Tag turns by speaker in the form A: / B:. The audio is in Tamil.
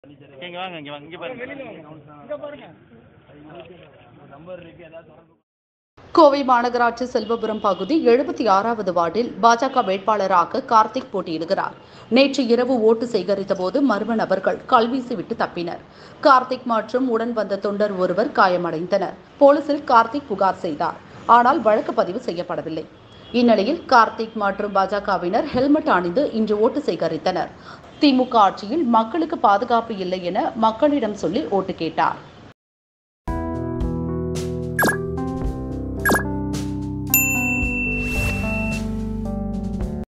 A: இங்க வாங்க இங்க வாங்க இங்க பாருங்க நம்பர் இருக்கு ஏதாவது தொடர்பு
B: கோவை மாநகராட்சி செல்வபுரம் பகுதி எழுபத்தி ஆறாவது வார்டில் பாஜக வேட்பாளராக கார்த்திக் போட்டியிடுகிறார் நேற்று இரவு ஓட்டு சேகரித்த போது மர்ம நபர்கள் கல்வீசிவிட்டு தப்பினர் கார்த்திக் மற்றும் உடன் வந்த தொண்டர் ஒருவர் காயமடைந்தனர் போலீசில் கார்த்திக் புகார் செய்தார் ஆனால் வழக்கு பதிவு செய்யப்படவில்லை இந்நிலையில் கார்த்திக் மற்றும் பாஜகவினர் ஹெல்மெட் அணிந்து இன்று ஓட்டு சேகரித்தனர் திமுக ஆட்சியில் மக்களுக்கு பாதுகாப்பு இல்லை என மக்களிடம் சொல்லி ஓட்டு கேட்டார்